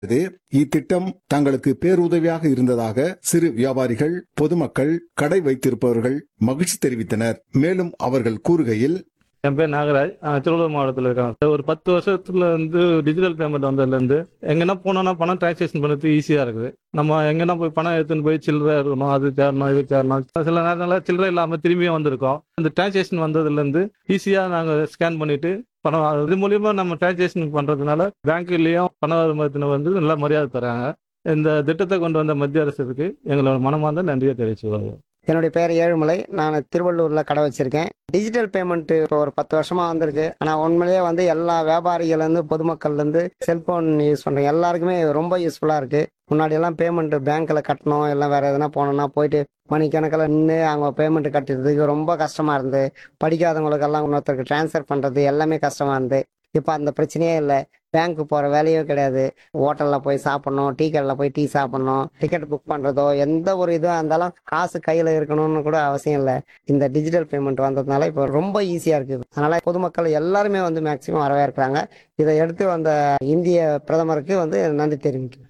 இது இத்திட்டம் தங்களுக்கு பேருதவியாக இருந்ததாக சிறு வியாபாரிகள் பொதுமக்கள் கடை வைத்திருப்பவர்கள் மகிழ்ச்சி தெரிவித்தனர் மேலும் அவர்கள் கூறுகையில் என் பேர் நாகராஜ் நான் திருவள்ளூர் மாவட்டத்தில் இருக்கேன் ஒரு பத்து வருஷத்துல வந்து டிஜிட்டல் பேமெண்ட் வந்ததுலேருந்து எங்கன்னா போனோம்னா பணம் டிரான்சாக்ஷன் பண்ணுறது ஈஸியாக இருக்குது நம்ம எங்கன்னா போய் பணம் எடுத்துன்னு போய் சில்லறை இருக்கணும் அது தேரணும் இது தேரணும் சில நேரங்களில் சில்லறை இல்லாமல் திரும்பியும் வந்திருக்கோம் இந்த டிரான்சாக்ஷன் வந்ததுலேருந்து ஈஸியாக நாங்கள் ஸ்கேன் பண்ணிட்டு பணம் இது மூலியமா நம்ம டிரான்சாக்ஷன் பண்ணுறதுனால பேங்க்லேயும் பண வருமானத்தினர் வந்து நல்லா மரியாதை தராங்க இந்த திட்டத்தை கொண்டு வந்த மத்திய அரசுக்கு எங்களோட மனமார்ந்த நன்றியை தெரிவிச்சுக்கோங்க என்னுடைய பேர் ஏழுமலை நான் திருவள்ளூரில் கடை வச்சிருக்கேன் டிஜிட்டல் பேமெண்ட் இப்போ ஒரு பத்து வருஷமா வந்திருக்கு ஆனால் உண்மையிலேயே வந்து எல்லா வியாபாரிகள்லேருந்து பொதுமக்கள்லேருந்து செல்போன் யூஸ் பண்ணுறோம் எல்லாருக்குமே ரொம்ப யூஸ்ஃபுல்லாக இருக்கு முன்னாடி எல்லாம் பேமெண்ட் பேங்க்கில் கட்டணும் எல்லாம் வேற எதுனா போனோம்னா போயிட்டு மணிக்கணக்கில் நின்று அவங்க பேமெண்ட் கட்டுறதுக்கு ரொம்ப கஷ்டமா இருந்து படிக்காதவங்களுக்கெல்லாம் இன்னொருத்தருக்கு ட்ரான்ஸ்ஃபர் பண்ணுறது எல்லாமே கஷ்டமா இருந்து இப்போ அந்த பிரச்சனையே இல்லை பேங்க்கு போகிற வேலையே கிடையாது ஹோட்டலில் போய் சாப்பிட்ணும் டீ கடையில் போய் டீ சாப்பிட்ணும் டிக்கெட் புக் பண்ணுறதோ எந்த ஒரு இதுவாக இருந்தாலும் காசு கையில் இருக்கணும்னு கூட அவசியம் இல்லை இந்த டிஜிட்டல் பேமெண்ட் வந்ததுனால இப்போ ரொம்ப ஈஸியாக இருக்குது அதனால் பொதுமக்கள் எல்லாருமே வந்து மேக்சிமம் வரவேற்கிறாங்க இதை எடுத்து வந்த இந்திய பிரதமருக்கு வந்து நன்றி தெரிவிக்கிறேன்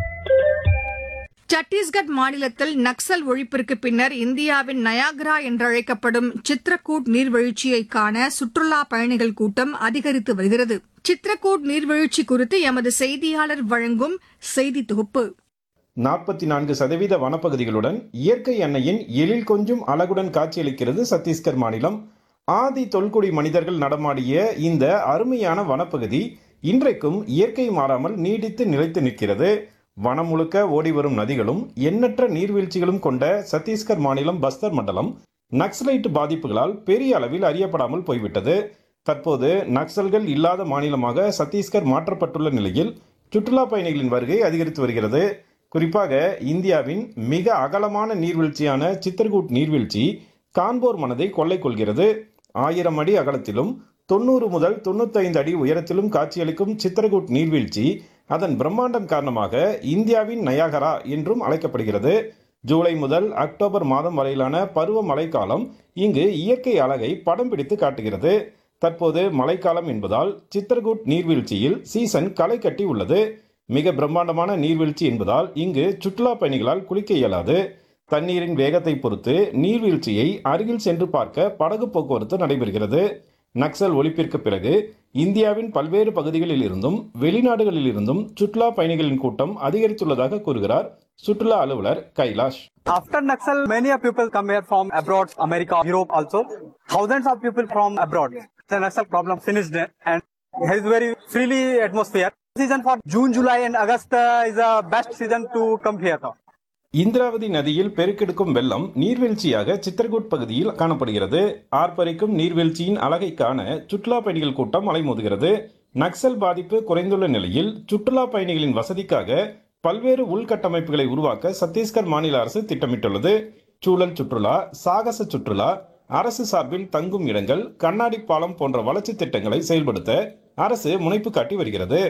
சத்தீஸ்கர் மாநிலத்தில் நக்சல் ஒழிப்பிற்கு பின்னர் இந்தியாவின் நயாகரா என்றழைக்கப்படும் சித்ரகூட் நீர்வீழ்ச்சியை காண சுற்றுலா பயணிகள் கூட்டம் அதிகரித்து வருகிறது சித்ரகூட் நீர்வீழ்ச்சி குறித்து எமது செய்தியாளர் வழங்கும் செய்தி தொகுப்பு நாற்பத்தி நான்கு சதவீத வனப்பகுதிகளுடன் இயற்கை எண்ணெயின் எழில் கொஞ்சும் அழகுடன் காட்சியளிக்கிறது சத்தீஸ்கர் மாநிலம் ஆதி தொல்குடி மனிதர்கள் நடமாடிய இந்த அருமையான வனப்பகுதி இன்றைக்கும் இயற்கை மாறாமல் நீடித்து நிலைத்து நிற்கிறது வனம் முழுக்க ஓடி வரும் நதிகளும் எண்ணற்ற நீர்வீழ்ச்சிகளும் கொண்ட சத்தீஸ்கர் மாநிலம் பஸ்தர் மண்டலம் நக்சலைட் பாதிப்புகளால் பெரிய அளவில் அறியப்படாமல் போய்விட்டது தற்போது நக்சல்கள் இல்லாத மாநிலமாக சத்தீஸ்கர் மாற்றப்பட்டுள்ள நிலையில் சுற்றுலா பயணிகளின் வருகை அதிகரித்து வருகிறது குறிப்பாக இந்தியாவின் மிக அகலமான நீர்வீழ்ச்சியான சித்தர்கூட் நீர்வீழ்ச்சி காண்போர் மனதை கொள்ளை கொள்கிறது ஆயிரம் அடி அகலத்திலும் தொண்ணூறு முதல் தொண்ணூத்தைந்து அடி உயரத்திலும் காட்சியளிக்கும் சித்திரகூட் நீர்வீழ்ச்சி அதன் பிரம்மாண்டம் காரணமாக இந்தியாவின் நயாகரா என்றும் அழைக்கப்படுகிறது ஜூலை முதல் அக்டோபர் மாதம் வரையிலான பருவ மழைக்காலம் இங்கு இயற்கை அழகை படம் பிடித்து காட்டுகிறது தற்போது மழைக்காலம் என்பதால் சித்திரகூட் நீர்வீழ்ச்சியில் சீசன் களை கட்டி உள்ளது மிக பிரம்மாண்டமான நீர்வீழ்ச்சி என்பதால் இங்கு சுற்றுலா பயணிகளால் குளிக்க இயலாது தண்ணீரின் வேகத்தை பொறுத்து நீர்வீழ்ச்சியை அருகில் சென்று பார்க்க படகு போக்குவரத்து நடைபெறுகிறது நக்சல் ஒழிப்பிற்கு பிறகு இந்தியாவின் பல்வேறு பகுதிகளில் இருந்தும் வெளிநாடுகளில் இருந்தும் சுற்றுலா பயணிகளின் கூட்டம் அதிகரித்துள்ளதாக கூறுகிறார் சுற்றுலா அலுவலர் Kailash After Naxal, many of people come here from abroad, America, Europe also. Thousands of people from abroad. The Naxal problem finished and has very freely atmosphere. Season for June, July and August uh, is the best season to come here. Now. Indravati நதியில் பெருக்கெடுக்கும் வெள்ளம் நீர்வீழ்ச்சியாக சித்திரகூட் பகுதியில் காணப்படுகிறது ஆர்ப்பரிக்கும் நீர்வீழ்ச்சியின் அழகை காண சுற்றுலா பயணிகள் கூட்டம் அலைமோதுகிறது நக்சல் பாதிப்பு குறைந்துள்ள நிலையில் சுற்றுலா பயணிகளின் வசதிக்காக பல்வேறு உள்கட்டமைப்புகளை உருவாக்க சத்தீஸ்கர் மாநில அரசு திட்டமிட்டுள்ளது சூழல் சுற்றுலா சாகச சுற்றுலா அரசு சார்பில் தங்கும் இடங்கள் கண்ணாடி பாலம் போன்ற வளர்ச்சி திட்டங்களை செயல்படுத்த அரசு முனைப்பு காட்டி வருகிறது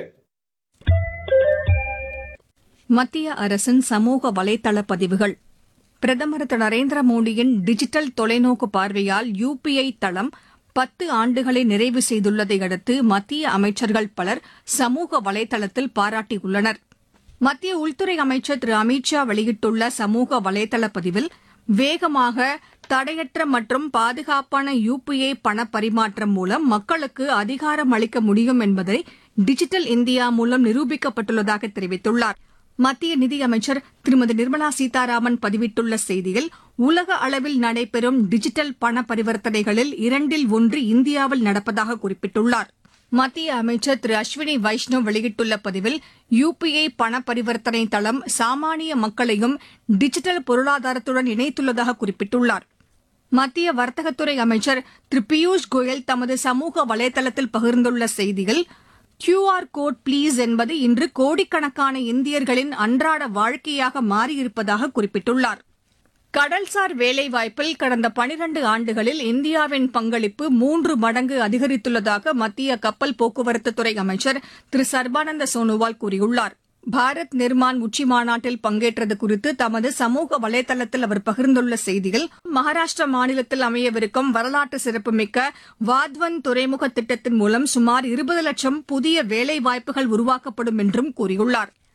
மத்திய அரசின் சமூக வலைதள பதிவுகள் பிரதமர் திரு நரேந்திர மோடியின் டிஜிட்டல் தொலைநோக்கு பார்வையால் யுபிஐ தளம் பத்து ஆண்டுகளை நிறைவு செய்துள்ளதை அடுத்து மத்திய அமைச்சர்கள் பலர் சமூக வலைதளத்தில் பாராட்டியுள்ளனர் மத்திய உள்துறை அமைச்சர் திரு அமித் ஷா வெளியிட்டுள்ள சமூக வலைதள பதிவில் வேகமாக தடையற்ற மற்றும் பாதுகாப்பான யுபிஐ பண பரிமாற்றம் மூலம் மக்களுக்கு அதிகாரம் அளிக்க முடியும் என்பதை டிஜிட்டல் இந்தியா மூலம் நிரூபிக்கப்பட்டுள்ளதாக தெரிவித்துள்ளார் மத்திய நிதியமைச்சர் திருமதி நிர்மலா சீதாராமன் பதிவிட்டுள்ள செய்தியில் உலக அளவில் நடைபெறும் டிஜிட்டல் பண பரிவர்த்தனைகளில் இரண்டில் ஒன்று இந்தியாவில் நடப்பதாக குறிப்பிட்டுள்ளார் மத்திய அமைச்சர் திரு அஸ்வினி வைஷ்ணவ் வெளியிட்டுள்ள பதிவில் யுபிஐ பண பரிவர்த்தனை தளம் சாமானிய மக்களையும் டிஜிட்டல் பொருளாதாரத்துடன் இணைத்துள்ளதாக குறிப்பிட்டுள்ளார் மத்திய வர்த்தகத்துறை அமைச்சர் திரு பியூஷ் கோயல் தமது சமூக வலைதளத்தில் பகிர்ந்துள்ள செய்தியில் கியூஆர் கோட் ப்ளீஸ் என்பது இன்று கோடிக்கணக்கான இந்தியர்களின் அன்றாட வாழ்க்கையாக மாறியிருப்பதாக குறிப்பிட்டுள்ளார் கடல்சார் வேலைவாய்ப்பில் கடந்த பனிரண்டு ஆண்டுகளில் இந்தியாவின் பங்களிப்பு மூன்று மடங்கு அதிகரித்துள்ளதாக மத்திய கப்பல் போக்குவரத்துத்துறை அமைச்சர் திரு சர்பானந்த சோனோவால் கூறியுள்ளார் பாரத் நிர்மான் உச்சி மாநாட்டில் பங்கேற்றது குறித்து தமது சமூக வலைதளத்தில் அவர் பகிர்ந்துள்ள செய்தியில் மகாராஷ்டிரா மாநிலத்தில் அமையவிருக்கும் வரலாற்று சிறப்புமிக்க வாத்வன் துறைமுக திட்டத்தின் மூலம் சுமார் இருபது லட்சம் புதிய வேலை வாய்ப்புகள் உருவாக்கப்படும் என்றும் கூறியுள்ளார்